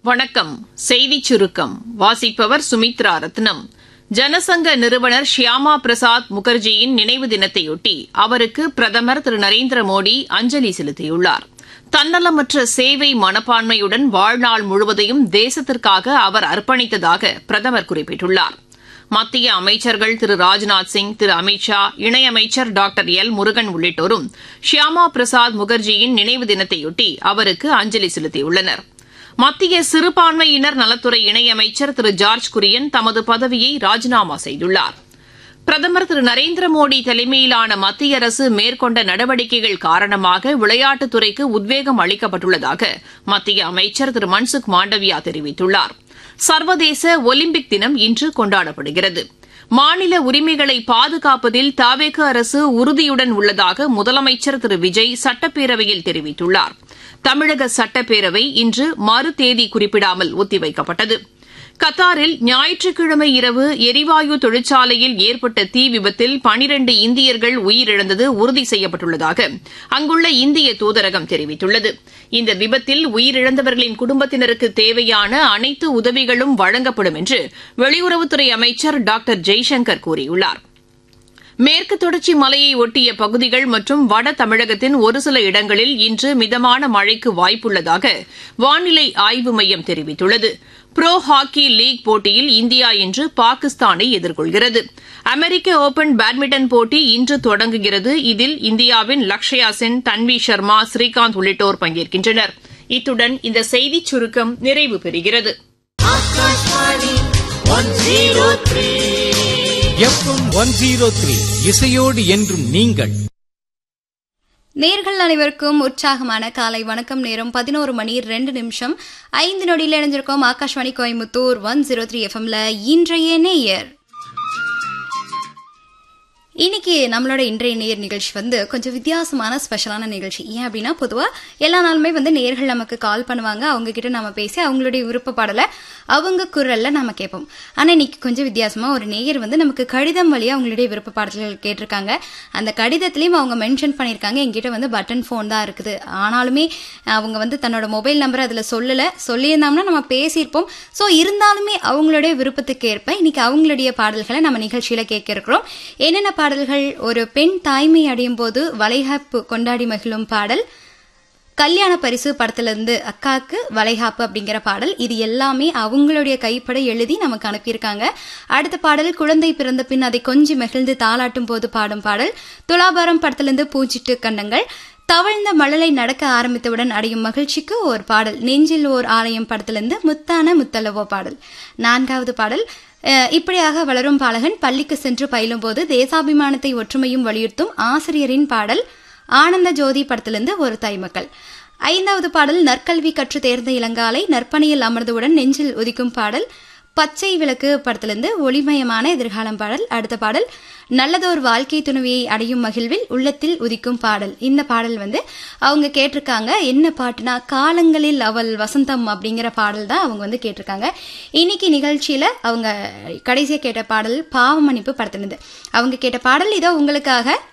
வணக்கம் செய்திச் சுருக்கம் வாசிப்பவர் சுமித்ரா ரத்னம் ஜனசங்க நிறுவனர் ஷியாமா பிரசாத் முகர்ஜியின் நினைவு தினத்தையொட்டி அவருக்கு பிரதமர் திரு நரேந்திர மோடி அஞ்சலி செலுத்தியுள்ளார் தன்னலமற்ற சேவை மனப்பான்மையுடன் வாழ்நாள் முழுவதையும் தேசத்திற்காக அவர் அர்ப்பணித்ததாக பிரதமர் குறிப்பிட்டுள்ளார் மத்திய அமைச்சர்கள் திரு ராஜ்நாத் சிங் திரு அமித் ஷா இணையமைச்சர் டாக்டர் எல் முருகன் உள்ளிட்டோரும் ஷியாமா பிரசாத் முகர்ஜியின் நினைவு தினத்தையொட்டி அவருக்கு அஞ்சலி செலுத்தியுள்ளனா் மத்திய சிறுபான்மையினர் நலத்துறை இணையமைச்சர் திரு ஜார்ஜ் குரியன் தமது பதவியை ராஜினாமா செய்துள்ளார் பிரதமர் திரு நரேந்திர மோடி தலைமையிலான மத்திய அரசு மேற்கொண்ட நடவடிக்கைகள் காரணமாக விளையாட்டுத்துறைக்கு உத்வேகம் அளிக்கப்பட்டுள்ளதாக மத்திய அமைச்சர் திரு மன்சுக் மாண்டவியா தெரிவித்துள்ளார் சர்வதேச ஒலிம்பிக் தினம் இன்று கொண்டாடப்படுகிறது மாநில உரிமைகளை பாதுகாப்பதில் தாவேக அரசு உறுதியுடன் உள்ளதாக முதலமைச்சர் திரு விஜய் சட்டப்பேரவையில் தெரிவித்துள்ளார் தமிழக சட்டப்பேரவை இன்று மறு தேதி குறிப்பிடாமல் ஒத்திவைக்கப்பட்டது கத்தாரில் ஞாயிற்றுக்கிழமை இரவு எரிவாயு தொழிற்சாலையில் ஏற்பட்ட தீ விபத்தில் பனிரண்டு இந்தியர்கள் உயிரிழந்தது உறுதி செய்யப்பட்டுள்ளதாக அங்குள்ள இந்திய தூதரகம் தெரிவித்துள்ளது இந்த விபத்தில் உயிரிழந்தவர்களின் குடும்பத்தினருக்கு தேவையான அனைத்து உதவிகளும் வழங்கப்படும் என்று வெளியுறவுத்துறை அமைச்சர் டாக்டர் ஜெய்சங்கர் கூறியுள்ளாா் மேற்கு தொடர்ச்சி மலையை ஒட்டிய பகுதிகள் மற்றும் வட தமிழகத்தின் ஒரு சில இடங்களில் இன்று மிதமான மழைக்கு வாய்ப்புள்ளதாக வானிலை ஆய்வு மையம் தெரிவித்துள்ளது புரோ ஹாக்கி லீக் போட்டியில் இந்தியா இன்று பாகிஸ்தானை எதிர்கொள்கிறது அமெரிக்க ஒபன் பேட்மிண்டன் போட்டி இன்று தொடங்குகிறது இதில் இந்தியாவின் லக்ஷயா சென் தன்வி சர்மா ஸ்ரீகாந்த் உள்ளிட்டோர் பங்கேற்கின்றனர் இத்துடன் இந்த செய்திச் சுருக்கம் நிறைவு பெறுகிறது எஃப்எம் ஒன் ஜீரோ த்ரீ இசையோடு என்றும் நீங்கள் நேர்கள் அனைவருக்கும் உற்சாகமான காலை வணக்கம் நேரம் பதினோரு மணி ரெண்டு நிமிஷம் ஐந்து நொடியில் இணைஞ்சிருக்கோம் Akashvani Coimbatore one zero three எஃப்எம்ல இன்றைய நேயர் இன்னைக்கு நம்மளோட இன்றைய நேர் நிகழ்ச்சி வந்து கொஞ்சம் வித்தியாசமான ஸ்பெஷலான நிகழ்ச்சி ஏன் அப்படின்னா பொதுவாக எல்லா நாளுமே வந்து நேர்கள் நமக்கு கால் பண்ணுவாங்க அவங்க கிட்ட நம்ம பேசி அவங்களுடைய விருப்ப பாடலை அவங்க குரல்ல நம்ம கேட்போம் ஆனால் இன்னைக்கு கொஞ்சம் வித்தியாசமா ஒரு நேயர் வந்து நமக்கு கடிதம் வழியாக அவங்களுடைய விருப்ப பாடல்கள் கேட்டிருக்காங்க அந்த கடிதத்திலையும் அவங்க மென்ஷன் பண்ணியிருக்காங்க எங்கிட்ட வந்து பட்டன் ஃபோன் தான் இருக்குது ஆனாலுமே அவங்க வந்து தன்னோட மொபைல் நம்பர் அதில் சொல்லலை சொல்லியிருந்தோம்னா நம்ம பேசியிருப்போம் ஸோ இருந்தாலுமே அவங்களுடைய விருப்பத்துக்கு ஏற்ப இன்னைக்கு அவங்களுடைய பாடல்களை நம்ம நிகழ்ச்சியில் கேட்க இருக்கிறோம் என்னென்ன பாடல்கள் ஒரு பெண் தாய்மை அடையும் போது வளைகாப்பு கொண்டாடி மகிழும் பாடல் கல்யாண பரிசு படத்திலிருந்து அக்காக்கு வளைகாப்பு அப்படிங்கிற பாடல் இது எல்லாமே அவங்களுடைய கைப்பட எழுதி நமக்கு அனுப்பியிருக்காங்க அடுத்த பாடல் குழந்தை பிறந்த பின் அதை கொஞ்சி மகிழ்ந்து தாளாட்டும் போது பாடும் பாடல் துலாபாரம் படத்திலிருந்து பூச்சிட்டு கண்டங்கள் தவழ்ந்த மழலை நடக்க ஆரம்பித்தவுடன் அடையும் மகிழ்ச்சிக்கு ஒரு பாடல் நெஞ்சில் ஓர் ஆலயம் படத்திலிருந்து முத்தான முத்தலவோ பாடல் நான்காவது பாடல் இப்படியாக வளரும் பாலகன் பள்ளிக்கு சென்று பயிலும்போது தேசாபிமானத்தை ஒற்றுமையும் வலியுறுத்தும் ஆசிரியரின் பாடல் ஆனந்த ஜோதி படத்திலிருந்து ஒரு தைமக்கள் ஐந்தாவது பாடல் நற்கல்வி கற்று தேர்ந்த இளங்காலை நற்பணியில் அமர்ந்தவுடன் நெஞ்சில் உதிக்கும் பாடல் பச்சை விளக்கு படத்திலிருந்து ஒளிமயமான எதிர்காலம் பாடல் அடுத்த பாடல் நல்லதோர் வாழ்க்கை துணைவியை அடையும் மகிழ்வில் உள்ளத்தில் உதிக்கும் பாடல் இந்த பாடல் வந்து அவங்க கேட்டிருக்காங்க என்ன பாட்டுனா காலங்களில் அவள் வசந்தம் அப்படிங்கிற பாடல் தான் அவங்க வந்து கேட்டிருக்காங்க இன்னைக்கு நிகழ்ச்சியில அவங்க கடைசியாக கேட்ட பாடல் பாவமன்னிப்பு படத்திலிருந்து அவங்க கேட்ட பாடல் இதோ உங்களுக்காக